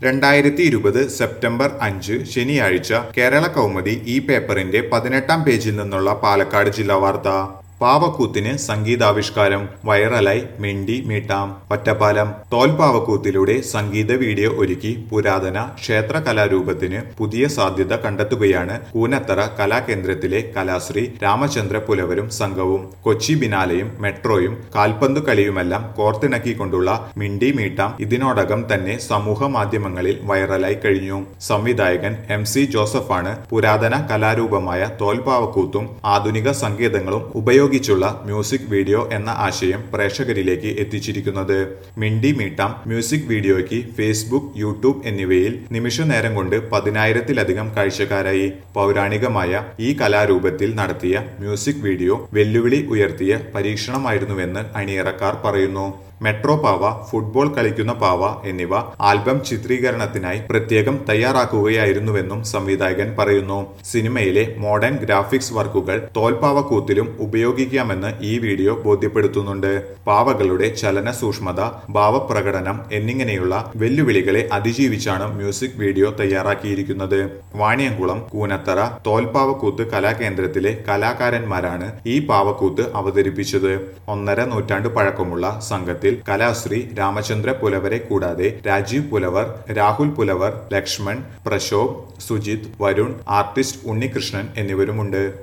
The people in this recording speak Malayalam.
രണ്ടായിരത്തി ഇരുപത് സെപ്റ്റംബർ അഞ്ച് ശനിയാഴ്ച കേരള കൗമുദി ഈ പേപ്പറിന്റെ പതിനെട്ടാം പേജിൽ നിന്നുള്ള പാലക്കാട് ജില്ലാ വാർത്ത പാവക്കൂത്തിന് സംഗീതാവിഷ്കാരം വൈറലായി മിണ്ടി മീട്ടാം ഒറ്റപ്പാലം തോൽപാവക്കൂത്തിലൂടെ സംഗീത വീഡിയോ ഒരുക്കി പുരാതന ക്ഷേത്ര കലാരൂപത്തിന് പുതിയ സാധ്യത കണ്ടെത്തുകയാണ് കൂനത്തറ കലാകേന്ദ്രത്തിലെ കലാശ്രീ രാമചന്ദ്ര പുലവരും സംഘവും കൊച്ചി ബിനാലയും മെട്രോയും കാൽപന്തു കളിയുമെല്ലാം കോർത്തിണക്കിക്കൊണ്ടുള്ള മിണ്ടി മീട്ടാം ഇതിനോടകം തന്നെ സമൂഹ മാധ്യമങ്ങളിൽ വൈറലായി കഴിഞ്ഞു സംവിധായകൻ എം സി ജോസഫാണ് പുരാതന കലാരൂപമായ തോൽപാവക്കൂത്തും ആധുനിക സങ്കേതങ്ങളും ഉപയോഗിച്ചുള്ള മ്യൂസിക് വീഡിയോ എന്ന ആശയം പ്രേക്ഷകരിലേക്ക് എത്തിച്ചിരിക്കുന്നത് മിണ്ടി മീട്ടാം മ്യൂസിക് വീഡിയോയ്ക്ക് ഫേസ്ബുക്ക് യൂട്യൂബ് എന്നിവയിൽ നിമിഷനേരം കൊണ്ട് പതിനായിരത്തിലധികം കാഴ്ചക്കാരായി പൗരാണികമായ ഈ കലാരൂപത്തിൽ നടത്തിയ മ്യൂസിക് വീഡിയോ വെല്ലുവിളി ഉയർത്തിയ പരീക്ഷണമായിരുന്നുവെന്ന് അണിയറക്കാർ പറയുന്നു മെട്രോ പാവ ഫുട്ബോൾ കളിക്കുന്ന പാവ എന്നിവ ആൽബം ചിത്രീകരണത്തിനായി പ്രത്യേകം തയ്യാറാക്കുകയായിരുന്നുവെന്നും സംവിധായകൻ പറയുന്നു സിനിമയിലെ മോഡേൺ ഗ്രാഫിക്സ് വർക്കുകൾ തോൽപാവക്കൂത്തിലും ഉപയോഗിക്കാമെന്ന് ഈ വീഡിയോ ബോധ്യപ്പെടുത്തുന്നുണ്ട് പാവകളുടെ ചലന സൂക്ഷ്മത ഭാവപ്രകടനം എന്നിങ്ങനെയുള്ള വെല്ലുവിളികളെ അതിജീവിച്ചാണ് മ്യൂസിക് വീഡിയോ തയ്യാറാക്കിയിരിക്കുന്നത് വാണിയംകുളം കൂനത്തറ തോൽപാവക്കൂത്ത് കലാകേന്ദ്രത്തിലെ കലാകാരന്മാരാണ് ഈ പാവക്കൂത്ത് അവതരിപ്പിച്ചത് ഒന്നര നൂറ്റാണ്ട് പഴക്കമുള്ള സംഘത്തിൽ കലാശ്രീ രാമചന്ദ്ര പുലവരെ കൂടാതെ രാജീവ് പുലവർ രാഹുൽ പുലവർ ലക്ഷ്മൺ പ്രശോഭ് സുജിത് വരുൺ ആർട്ടിസ്റ്റ് ഉണ്ണികൃഷ്ണൻ എന്നിവരുമുണ്ട്